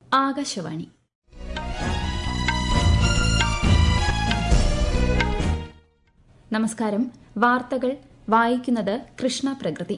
ആകാശവാണി നമസ്കാരം വാർത്തകൾ വായിക്കുന്നത് കൃഷ്ണ പ്രകൃതി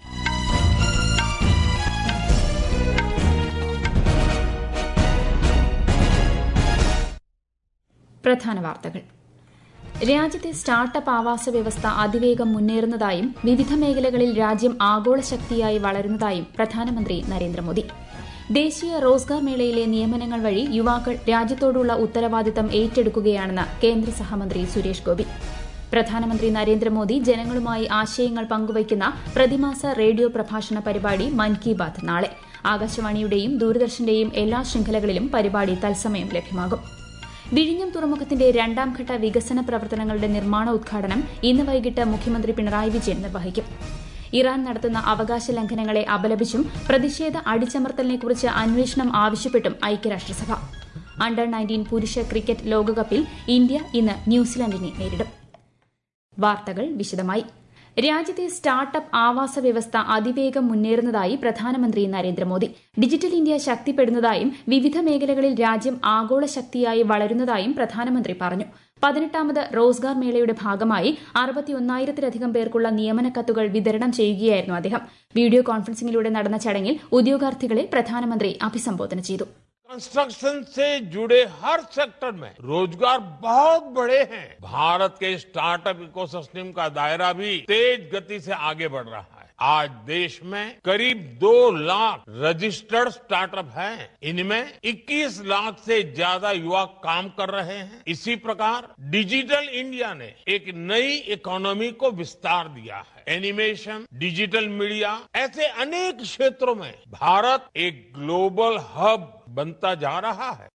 പ്രധാന വാർത്തകൾ രാജ്യത്തെ സ്റ്റാർട്ടപ്പ് ആവാസ വ്യവസ്ഥ അതിവേഗം മുന്നേറുന്നതായും വിവിധ മേഖലകളിൽ രാജ്യം ആഗോള ശക്തിയായി വളരുന്നതായും പ്രധാനമന്ത്രി നരേന്ദ്രമോദി ദേശീയ റോസ്ഗാർ മേളയിലെ നിയമനങ്ങൾ വഴി യുവാക്കൾ രാജ്യത്തോടുള്ള ഉത്തരവാദിത്തം ഏറ്റെടുക്കുകയാണെന്ന് കേന്ദ്ര സഹമന്ത്രി സുരേഷ് ഗോപി പ്രധാനമന്ത്രി നരേന്ദ്രമോദി ജനങ്ങളുമായി ആശയങ്ങൾ പങ്കുവയ്ക്കുന്ന പ്രതിമാസ റേഡിയോ പ്രഭാഷണ പരിപാടി മൻ കി ബാത് നാളെ ആകാശവാണിയുടെയും ദൂരദർശന്റെയും എല്ലാ ശൃംഖലകളിലും പരിപാടി തത്സമയം ലഭ്യമാകും വിഴിഞ്ഞം തുറമുഖത്തിന്റെ രണ്ടാംഘട്ട വികസന പ്രവർത്തനങ്ങളുടെ നിർമ്മാണ ഉദ്ഘാടനം ഇന്ന് വൈകിട്ട് മുഖ്യമന്ത്രി പിണറായി വിജയൻ നിർവഹിക്കും ഇറാൻ നടത്തുന്ന അവകാശ ലംഘനങ്ങളെ അപലപിച്ചും പ്രതിഷേധ അടിച്ചമർത്തലിനെക്കുറിച്ച് അന്വേഷണം ആവശ്യപ്പെട്ടും ഐക്യരാഷ്ട്രസഭ അണ്ടർ നയൻറ്റീൻ പുരുഷ ക്രിക്കറ്റ് ലോകകപ്പിൽ ഇന്ത്യ ഇന്ന് ന്യൂസിലാൻഡിനെ നേരിടും വാർത്തകൾ വിശദമായി രാജ്യത്തെ സ്റ്റാർട്ടപ്പ് ആവാസ വ്യവസ്ഥ അതിവേഗം മുന്നേറുന്നതായി പ്രധാനമന്ത്രി നരേന്ദ്രമോദി ഡിജിറ്റൽ ഇന്ത്യ ശക്തിപ്പെടുന്നതായും വിവിധ മേഖലകളിൽ രാജ്യം ആഗോള ശക്തിയായി വളരുന്നതായും പ്രധാനമന്ത്രി പറഞ്ഞു പതിനെട്ടാമത് റോസ്ഗാർ മേളയുടെ ഭാഗമായി അറുപത്തിയൊന്നായിരത്തിലധികം പേർക്കുള്ള നിയമന കത്തുകൾ വിതരണം ചെയ്യുകയായിരുന്നു അദ്ദേഹം വീഡിയോ കോൺഫറൻസിംഗിലൂടെ നടന്ന ചടങ്ങിൽ ഉദ്യോഗാർത്ഥികളെ പ്രധാനമന്ത്രി അഭിസംബോധന ചെയ്തു कंस्ट्रक्शन से जुड़े हर सेक्टर में रोजगार बहुत बड़े हैं भारत के स्टार्टअप इकोसिस्टम का दायरा भी तेज गति से आगे बढ़ रहा है आज देश में करीब दो लाख रजिस्टर्ड स्टार्टअप हैं इनमें 21 लाख से ज्यादा युवा काम कर रहे हैं इसी प्रकार डिजिटल इंडिया ने एक नई इकोनॉमी को विस्तार दिया है एनिमेशन डिजिटल मीडिया ऐसे अनेक क्षेत्रों में भारत एक ग्लोबल हब बनता जा रहा है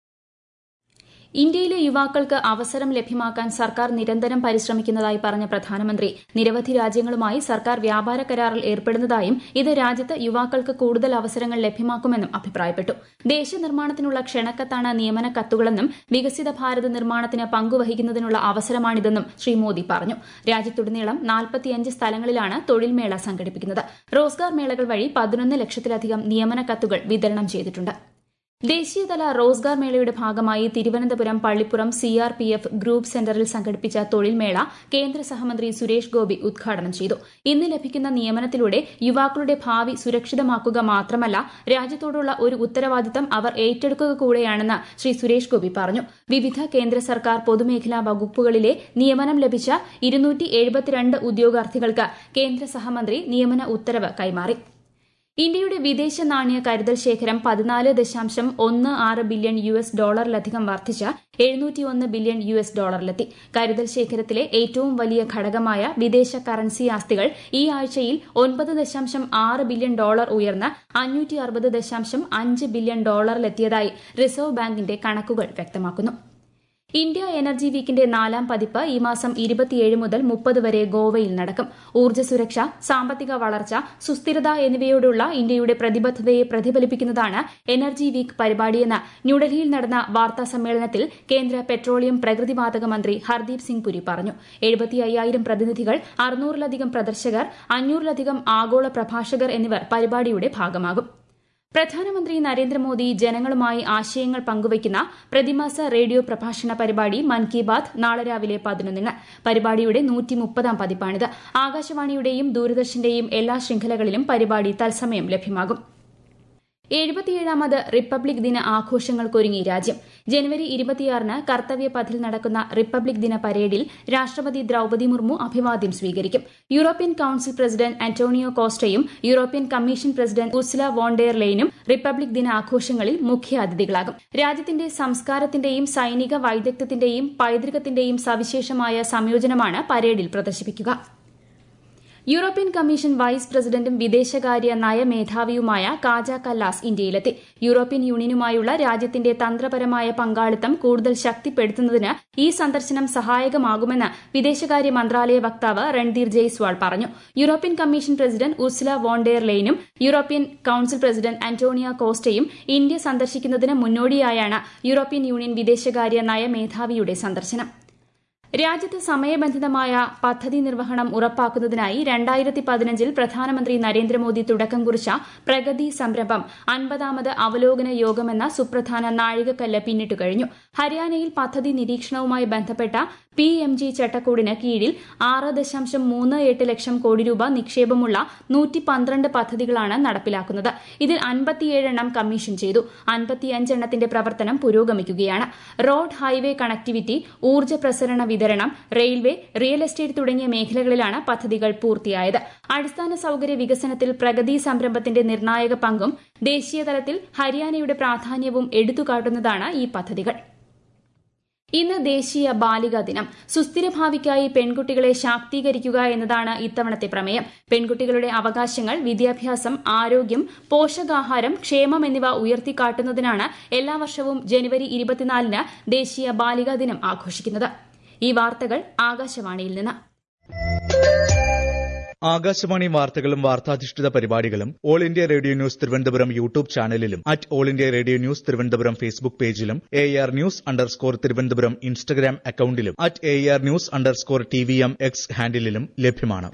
ഇന്ത്യയിലെ യുവാക്കൾക്ക് അവസരം ലഭ്യമാക്കാൻ സർക്കാർ നിരന്തരം പരിശ്രമിക്കുന്നതായി പറഞ്ഞ പ്രധാനമന്ത്രി നിരവധി രാജ്യങ്ങളുമായി സർക്കാർ വ്യാപാര കരാറിൽ ഏർപ്പെടുന്നതായും ഇത് രാജ്യത്ത് യുവാക്കൾക്ക് കൂടുതൽ അവസരങ്ങൾ ലഭ്യമാക്കുമെന്നും അഭിപ്രായപ്പെട്ടു ദേശനിർമ്മാണത്തിനുള്ള ക്ഷണക്കത്താണ് നിയമന കത്തുകളെന്നും വികസിത ഭാരത നിർമ്മാണത്തിന് പങ്കുവഹിക്കുന്നതിനുള്ള അവസരമാണിതെന്നും ശ്രീ മോദി പറഞ്ഞു രാജ്യത്തുടനീളം നാൽപ്പത്തിയഞ്ച് സ്ഥലങ്ങളിലാണ് തൊഴിൽമേള സംഘടിപ്പിക്കുന്നത് റോസ്ഗാർ മേളകൾ വഴി പതിനൊന്ന് ലക്ഷത്തിലധികം നിയമന കത്തുകൾ വിതരണം ചെയ്തിട്ടുണ്ട് ദേശീയതല റോസ്ഗാർ മേളയുടെ ഭാഗമായി തിരുവനന്തപുരം പള്ളിപ്പുറം സിആർപിഎഫ് ഗ്രൂപ്പ് സെന്ററിൽ സംഘടിപ്പിച്ച തൊഴിൽമേള കേന്ദ്ര സഹമന്ത്രി സുരേഷ് ഗോപി ഉദ്ഘാടനം ചെയ്തു ഇന്ന് ലഭിക്കുന്ന നിയമനത്തിലൂടെ യുവാക്കളുടെ ഭാവി സുരക്ഷിതമാക്കുക മാത്രമല്ല രാജ്യത്തോടുള്ള ഒരു ഉത്തരവാദിത്തം അവർ ഏറ്റെടുക്കുക കൂടെയാണെന്ന് ശ്രീ സുരേഷ് ഗോപി പറഞ്ഞു വിവിധ കേന്ദ്ര സർക്കാർ പൊതുമേഖലാ വകുപ്പുകളിലെ നിയമനം ലഭിച്ച ഇരുന്നൂറ്റി എഴുപത്തിരണ്ട് ഉദ്യോഗാർത്ഥികൾക്ക് കേന്ദ്ര സഹമന്ത്രി നിയമന ഉത്തരവ് കൈമാറി ഇന്ത്യയുടെ വിദേശ നാണ്യ കരുതൽ ശേഖരം പതിനാല് ദശാംശം ഒന്ന് ആറ് ബില്യൺ യു എസ് ഡോളറിലധികം വർദ്ധിച്ച് എഴുന്നൂറ്റിയൊന്ന് ബില്യൺ യു എസ് ഡോളറിലെത്തി കരുതൽ ശേഖരത്തിലെ ഏറ്റവും വലിയ ഘടകമായ വിദേശ കറൻസി ആസ്തികൾ ഈ ആഴ്ചയിൽ ഒൻപത് ദശാംശം ആറ് ബില്യൺ ഡോളർ ഉയർന്ന് അഞ്ഞൂറ്റി അറുപത് ദശാംശം അഞ്ച് ബില്യൺ ഡോളറിലെത്തിയതായി റിസർവ് ബാങ്കിന്റെ കണക്കുകൾ വ്യക്തമാക്കുന്നു ഇന്ത്യ എനർജി വീക്കിന്റെ നാലാം പതിപ്പ് ഈ മാസം ഇരുപത്തിയേഴ് മുതൽ മുപ്പത് വരെ ഗോവയിൽ നടക്കും ഊർജ്ജ സുരക്ഷ സാമ്പത്തിക വളർച്ച സുസ്ഥിരത എന്നിവയോടുള്ള ഇന്ത്യയുടെ പ്രതിബദ്ധതയെ പ്രതിഫലിപ്പിക്കുന്നതാണ് എനർജി വീക്ക് പരിപാടിയെന്ന് ന്യൂഡൽഹിയിൽ നടന്ന വാർത്താ സമ്മേളനത്തിൽ കേന്ദ്ര പെട്രോളിയം പ്രകൃതിവാതക മന്ത്രി ഹർദീപ് സിംഗ് പുരി പറഞ്ഞു എഴുപത്തി അയ്യായിരം പ്രതിനിധികൾ അറുന്നൂറിലധികം പ്രദർശകർ അഞ്ഞൂറിലധികം ആഗോള പ്രഭാഷകർ എന്നിവർ പരിപാടിയുടെ ഭാഗമാകും പ്രധാനമന്ത്രി നരേന്ദ്രമോദി ജനങ്ങളുമായി ആശയങ്ങൾ പങ്കുവയ്ക്കുന്ന പ്രതിമാസ റേഡിയോ പ്രഭാഷണ പരിപാടി മൻ കി ബാത് നാളെ രാവിലെ പതിനൊന്നിന് പരിപാടിയുടെ നൂറ്റിമുപ്പതാം പതിപ്പാണിത് ആകാശവാണിയുടെയും ദൂരദർശന്റെയും എല്ലാ ശൃംഖലകളിലും പരിപാടി തത്സമയം ലഭ്യമാകും എഴുപത്തിയേഴാമത് റിപ്പബ്ലിക് ദിന ആഘോഷങ്ങൾക്കൊരുങ്ങി രാജ്യം ജനുവരി ഇരുപത്തിയാറിന് കർത്തവ്യ പഥിൽ നടക്കുന്ന റിപ്പബ്ലിക് ദിന പരേഡിൽ രാഷ്ട്രപതി ദ്രൌപതി മുർമു അഭിവാദ്യം സ്വീകരിക്കും യൂറോപ്യൻ കൌൺസിൽ പ്രസിഡന്റ് അന്റോണിയോ കോസ്റ്റയും European commission president Ursula von der ലെയ്നും റിപ്പബ്ലിക് ദിന ആഘോഷങ്ങളിൽ മുഖ്യാതിഥികളാകും രാജ്യത്തിന്റെ സംസ്കാരത്തിന്റെയും സൈനിക വൈദഗ്ധ്യത്തിന്റെയും പൈതൃകത്തിന്റെയും സവിശേഷമായ സംയോജനമാണ് പരേഡിൽ പ്രദർശിപ്പിക്കുക യൂറോപ്യൻ കമ്മീഷൻ വൈസ് പ്രസിഡന്റും വിദേശകാര്യ നയമേധാവിയുമായ കാജ കല്ലാസ് ഇന്ത്യയിലെത്തി യൂറോപ്യൻ യൂണിയനുമായുള്ള രാജ്യത്തിന്റെ തന്ത്രപരമായ പങ്കാളിത്തം കൂടുതൽ ശക്തിപ്പെടുത്തുന്നതിന് ഈ സന്ദർശനം സഹായകമാകുമെന്ന് വിദേശകാര്യ മന്ത്രാലയ വക്താവ് രൺധീർ ജയ്സ്വാൾ പറഞ്ഞു European commission president Ursula von der ലെയ്നും യൂറോപ്യൻ കൌൺസിൽ പ്രസിഡന്റ് അന്റോണിയ കോസ്റ്റയും ഇന്ത്യ സന്ദർശിക്കുന്നതിന് മുന്നോടിയായാണ് യൂറോപ്യൻ യൂണിയൻ വിദേശകാര്യ നയമേധാവിയുടെ സന്ദർശനം രാജ്യത്ത് സമയബന്ധിതമായ പദ്ധതി നിർവഹണം ഉറപ്പാക്കുന്നതിനായി രണ്ടായിരത്തി പതിനഞ്ചിൽ പ്രധാനമന്ത്രി നരേന്ദ്രമോദി തുടക്കം കുറിച്ച പ്രഗതി സംരംഭം അൻപതാമത് അവലോകന യോഗമെന്ന സുപ്രധാന നാഴികക്കല്ല് പിന്നിട്ടു കഴിഞ്ഞു ഹരിയാനയിൽ പദ്ധതി നിരീക്ഷണവുമായി ബന്ധപ്പെട്ട പി എം ജി ചട്ടക്കൂടിന് കീഴിൽ ആറ് ദശാംശം മൂന്ന് എട്ട് ലക്ഷം കോടി രൂപ നിക്ഷേപമുള്ള നൂറ്റി പന്ത്രണ്ട് പദ്ധതികളാണ് നടപ്പിലാക്കുന്നത് ഇതിൽ അൻപത്തിയേഴ് എണ്ണം കമ്മീഷൻ ചെയ്തു അൻപത്തിയഞ്ചെണ്ണത്തിന്റെ പ്രവർത്തനം പുരോഗമിക്കുകയാണ് റോഡ് ഹൈവേ കണക്ടിവിറ്റി ഊർജ്ജ പ്രസരണ വിതരണം റെയിൽവേ റിയൽ എസ്റ്റേറ്റ് തുടങ്ങിയ മേഖലകളിലാണ് പദ്ധതികൾ പൂർത്തിയായത് അടിസ്ഥാന സൌകര്യ വികസനത്തിൽ പ്രഗതി സംരംഭത്തിന്റെ നിർണായക പങ്കും ദേശീയതലത്തിൽ ഹരിയാനയുടെ പ്രാധാന്യവും എടുത്തുകാട്ടുന്നതാണ് ഈ പദ്ധതികൾ ഇന്ന് ദേശീയ ബാലികാ ദിനം സുസ്ഥിര ഭാവിക്കായി പെൺകുട്ടികളെ ശാക്തീകരിക്കുക എന്നതാണ് ഇത്തവണത്തെ പ്രമേയം പെൺകുട്ടികളുടെ അവകാശങ്ങൾ വിദ്യാഭ്യാസം ആരോഗ്യം പോഷകാഹാരം ക്ഷേമം എന്നിവ ഉയർത്തിക്കാട്ടുന്നതിനാണ് എല്ലാ വർഷവും ജനുവരി ഇരുപത്തിനാലിന് ദേശീയ ബാലികാ ദിനം ആഘോഷിക്കുന്നത് ഈ വാർത്തകൾ ആകാശവാണിയിൽ നിന്ന് ആകാശവാണി വാർത്തകളും വാർത്താധിഷ്ഠിത പരിപാടികളും all India radio news Thiruvananthapuram YouTube ചാനലിലും at all India radio news Thiruvananthapuram Facebook പേജിലും A R news underscore Thiruvananthapuram Instagram അക്കൌണ്ടിലും at A R news underscore T V M X ഹാൻഡിലും ലഭ്യമാണ്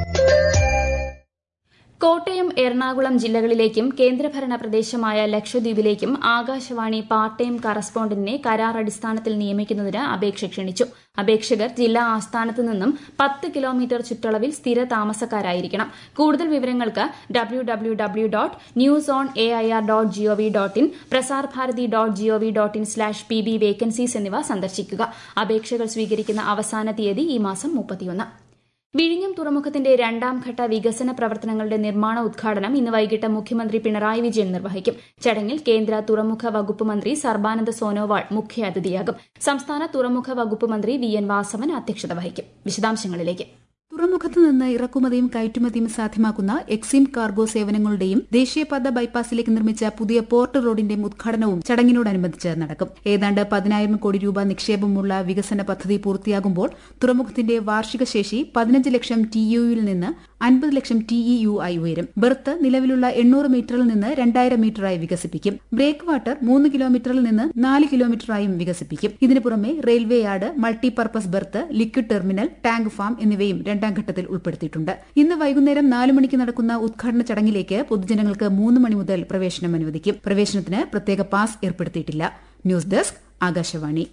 കോട്ടയം എറണാകുളം ജില്ലകളിലേക്കും കേന്ദ്രഭരണ പ്രദേശമായ ലക്ഷദ്വീപിലേക്കും ആകാശവാണി പാർട്ട് ടൈം കറസ്പോണ്ടന്റിനെ കരാർ അടിസ്ഥാനത്തിൽ നിയമിക്കുന്നതിന് അപേക്ഷ ക്ഷണിച്ചു അപേക്ഷകർ ജില്ലാ ആസ്ഥാനത്ത് നിന്നും പത്ത് കിലോമീറ്റർ ചുറ്റളവിൽ സ്ഥിര താമസക്കാരായിരിക്കണം കൂടുതൽ വിവരങ്ങൾക്ക് W W W dot news on A I R dot gov dot in Prasar Bharati dot gov dot in slash P B vacancies എന്നിവ സന്ദർശിക്കുക അപേക്ഷകൾ സ്വീകരിക്കുന്ന അവസാന തീയതി ഈ മാസം മുപ്പത്തിയൊന്ന് വിഴിഞ്ഞം തുറമുഖത്തിന്റെ രണ്ടാം ഘട്ട വികസന പ്രവർത്തനങ്ങളുടെ നിർമ്മാണ ഉദ്ഘാടനം ഇന്ന് വൈകിട്ട് മുഖ്യമന്ത്രി പിണറായി വിജയൻ നിർവഹിക്കും ചടങ്ങിൽ കേന്ദ്ര തുറമുഖ വകുപ്പ് മന്ത്രി സർബാനന്ദ സോനോവാൾ മുഖ്യാതിഥിയാകും സംസ്ഥാന തുറമുഖ വകുപ്പ് മന്ത്രി വി എൻ വാസവൻ അധ്യക്ഷത വഹിക്കും വിശദാംശങ്ങളിലേക്ക് തുറമുഖത്ത് നിന്ന് ഇറക്കുമതിയും കയറ്റുമതിയും സാധ്യമാക്കുന്ന എക്സിം കാർഗോ സേവനങ്ങളുടെയും ദേശീയപാത ബൈപ്പാസിലേക്ക് നിർമ്മിച്ച പുതിയ പോർട്ട് റോഡിന്റെയും ഉദ്ഘാടനവും ചടങ്ങിനോടനുബന്ധിച്ച് നടക്കും ഏതാണ്ട് പതിനായിരം കോടി രൂപ നിക്ഷേപമുള്ള വികസന പദ്ധതി പൂർത്തിയാകുമ്പോൾ തുറമുഖത്തിന്റെ വാർഷിക ശേഷി പതിനഞ്ച് ലക്ഷം ടി യുയിൽ നിന്ന് അൻപത് ലക്ഷം ടി ഇ യു ആയി ഉയരും ബെർത്ത് നിലവിലുള്ള എണ്ണൂറ് മീറ്ററിൽ നിന്ന് രണ്ടായിരം മീറ്ററായി വികസിപ്പിക്കും ബ്രേക്ക് വാട്ടർ മൂന്ന് കിലോമീറ്ററിൽ നിന്ന് നാല് കിലോമീറ്ററായും വികസിപ്പിക്കും ഇതിനു പുറമെ railway yard multipurpose berth liquid terminal tank farm എന്നിവയും രണ്ടാം ഘട്ടത്തിൽ ഉൾപ്പെടുത്തിയിട്ടുണ്ട് ഇന്ന് വൈകുന്നേരം നാല് മണിക്ക് നടക്കുന്ന ഉദ്ഘാടന ചടങ്ങിലേക്ക് പൊതുജനങ്ങൾക്ക് മൂന്ന് മണി മുതൽ പ്രവേശനം അനുവദിക്കും പ്രവേശനത്തിന് പ്രത്യേക പാസ് ഏർപ്പെടുത്തിയിട്ടില്ല ന്യൂസ് ഡെസ്ക് ആകാശവാണി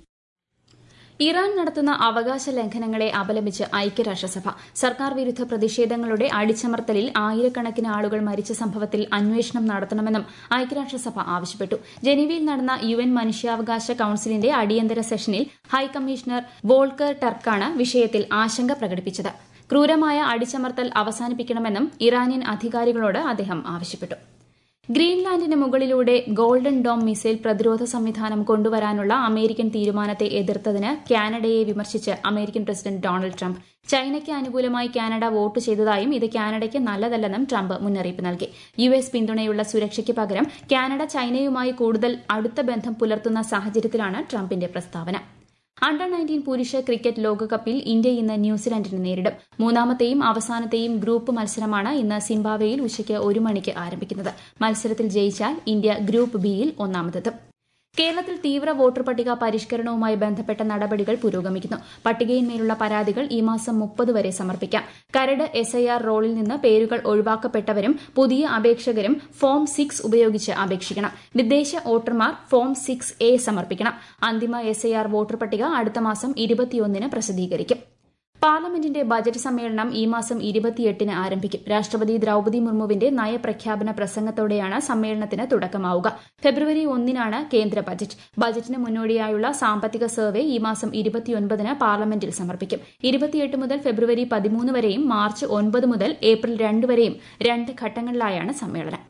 ഇറാൻ നടത്തുന്ന അവകാശ ലംഘനങ്ങളെ അപലപിച്ച് ഐക്യരാഷ്ട്രസഭ സർക്കാർ വിരുദ്ധ പ്രതിഷേധങ്ങളുടെ അടിച്ചമർത്തലിൽ ആയിരക്കണക്കിന് ആളുകൾ മരിച്ച സംഭവത്തിൽ അന്വേഷണം നടത്തണമെന്നും ഐക്യരാഷ്ട്രസഭ ആവശ്യപ്പെട്ടു ജനീവയിൽ നടന്ന യു എൻ മനുഷ്യാവകാശ കൌൺസിലിന്റെ അടിയന്തര സെഷനിൽ ഹൈക്കമ്മീഷണർ വോൾക്കർ ടർക്കാണ് വിഷയത്തിൽ ആശങ്ക പ്രകടിപ്പിച്ചത് ക്രൂരമായ അടിച്ചമർത്തൽ അവസാനിപ്പിക്കണമെന്നും ഇറാനിയൻ അധികാരികളോട് അദ്ദേഹം ആവശ്യപ്പെട്ടു ഗ്രീൻലാൻഡിന് മുകളിലൂടെ ഗോൾഡൻ ഡോം മിസൈൽ പ്രതിരോധ സംവിധാനം കൊണ്ടുവരാനുള്ള അമേരിക്കൻ തീരുമാനത്തെ എതിർത്തതിന് കാനഡയെ വിമർശിച്ച് അമേരിക്കൻ പ്രസിഡന്റ് ഡൊണാൾഡ് ട്രംപ് ചൈനയ്ക്ക് അനുകൂലമായി കാനഡ വോട്ട് ചെയ്തതായും ഇത് കാനഡയ്ക്ക് നല്ലതല്ലെന്നും ട്രംപ് മുന്നറിയിപ്പ് നൽകി യു എസ് പിന്തുണയുള്ള സുരക്ഷയ്ക്ക് പകരം കാനഡ ചൈനയുമായി കൂടുതൽ അടുത്ത ബന്ധം പുലർത്തുന്ന സാഹചര്യത്തിലാണ് ട്രംപിന്റെ പ്രസ്താവന അണ്ടർ നയൻറ്റീൻ പുരുഷ ക്രിക്കറ്റ് ലോകകപ്പിൽ ഇന്ത്യ ഇന്ന് ന്യൂസിലാൻഡിനെ നേരിടും മൂന്നാമത്തെയും അവസാനത്തെയും ഗ്രൂപ്പ് മത്സരമാണ് ഇന്ന് സിംബാബ്വേയിൽ ഉച്ചയ്ക്ക് ഒരു മണിക്ക് ആരംഭിക്കുന്നത് മത്സരത്തിൽ ജയിച്ചാൽ ഇന്ത്യ ഗ്രൂപ്പ് ബിയിൽ ഒന്നാമതെത്തും കേരളത്തിൽ തീവ്ര വോട്ടർ പട്ടിക പരിഷ്കരണവുമായി ബന്ധപ്പെട്ട നടപടികൾ പുരോഗമിക്കുന്നു പട്ടികയിന്മേലുള്ള പരാതികൾ ഈ മാസം മുപ്പത് വരെ സമർപ്പിക്കാം കരട് എസ്ഐആർ റോളിൽ നിന്ന് പേരുകൾ ഒഴിവാക്കപ്പെട്ടവരും പുതിയ അപേക്ഷകരും ഫോം സിക്സ് ഉപയോഗിച്ച് അപേക്ഷിക്കണം വിദേശ വോട്ടർമാർ ഫോം സിക്സ് എ സമർപ്പിക്കണം അന്തിമ എസ്ഐആർ വോട്ടർ പട്ടിക അടുത്ത മാസം ഇരുപത്തിയൊന്നിന് പ്രസിദ്ധീകരിക്കും പാർലമെന്റിന്റെ ബജറ്റ് സമ്മേളനം ഈ മാസം ഇരുപത്തിയെട്ടിന് ആരംഭിക്കും രാഷ്ട്രപതി ദ്രൌപതി മുർമുവിന്റെ നയപ്രഖ്യാപന പ്രസംഗത്തോടെയാണ് സമ്മേളനത്തിന് തുടക്കമാവുക ഫെബ്രുവരി ഒന്നിനാണ് കേന്ദ്ര ബജറ്റ് ബജറ്റിന് മുന്നോടിയായുള്ള സാമ്പത്തിക സർവേ ഈ മാസം ഇരുപത്തിയൊൻപതിന് പാർലമെന്റിൽ സമർപ്പിക്കും ഇരുപത്തിയെട്ട് മുതൽ ഫെബ്രുവരി പതിമൂന്ന് വരെയും മാർച്ച് ഒൻപത് മുതൽ ഏപ്രിൽ രണ്ട് വരെയും രണ്ട് ഘട്ടങ്ങളിലായാണ് സമ്മേളനം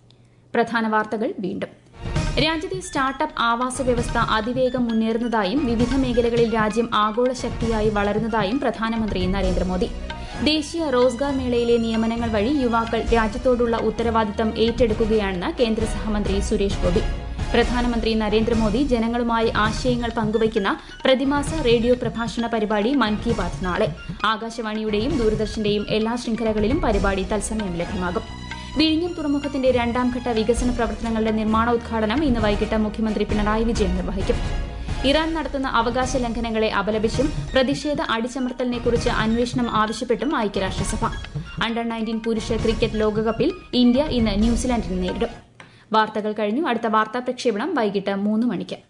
പ്രധാന വാർത്തകൾ വീണ്ടും രാജ്യത്തെ സ്റ്റാർട്ടപ്പ് ആവാസ വ്യവസ്ഥ അതിവേഗം മുന്നേറുന്നതായും വിവിധ മേഖലകളിൽ രാജ്യം ആഗോള ശക്തിയായി വളരുന്നതായും പ്രധാനമന്ത്രി നരേന്ദ്രമോദി ദേശീയ റോസ്ഗാർ മേളയിലെ നിയമനങ്ങൾ വഴി യുവാക്കൾ രാജ്യത്തോടുള്ള ഉത്തരവാദിത്തം ഏറ്റെടുക്കുകയാണെന്ന് കേന്ദ്ര സഹമന്ത്രി സുരേഷ് ഗോപി പ്രധാനമന്ത്രി നരേന്ദ്രമോദി ജനങ്ങളുമായി ആശയങ്ങൾ പങ്കുവയ്ക്കുന്ന പ്രതിമാസ റേഡിയോ പ്രഭാഷണ പരിപാടി മൻ കി ബാത് നാളെ ആകാശവാണിയുടെയും ദൂരദർശന്റെയും എല്ലാ ശൃംഖലകളിലും പരിപാടി തത്സമയം ലഭ്യമാകും വിഴിഞ്ഞം തുറമുഖത്തിന്റെ രണ്ടാം ഘട്ട വികസന പ്രവർത്തനങ്ങളുടെ നിർമ്മാണോദ്ഘാടനം ഇന്ന് വൈകിട്ട് മുഖ്യമന്ത്രി പിണറായി വിജയൻ നിർവഹിക്കും ഇറാൻ നടത്തുന്ന അവകാശ ലംഘനങ്ങളെ അപലപിച്ചും പ്രതിഷേധ അടിച്ചമർത്തലിനെക്കുറിച്ച് അന്വേഷണം ആവശ്യപ്പെട്ടും ഐക്യരാഷ്ട്രസഭ അണ്ടർ നയൻറ്റീൻ പുരുഷ ക്രിക്കറ്റ് ലോകകപ്പിൽ ഇന്ത്യ ഇന്ന് ന്യൂസിലാൻഡിനെ നേരിടും വാർത്തകൾ കഴിഞ്ഞു അടുത്ത വാർത്താ പ്രക്ഷേപണം വൈകിട്ട് മൂന്ന് മണിക്ക്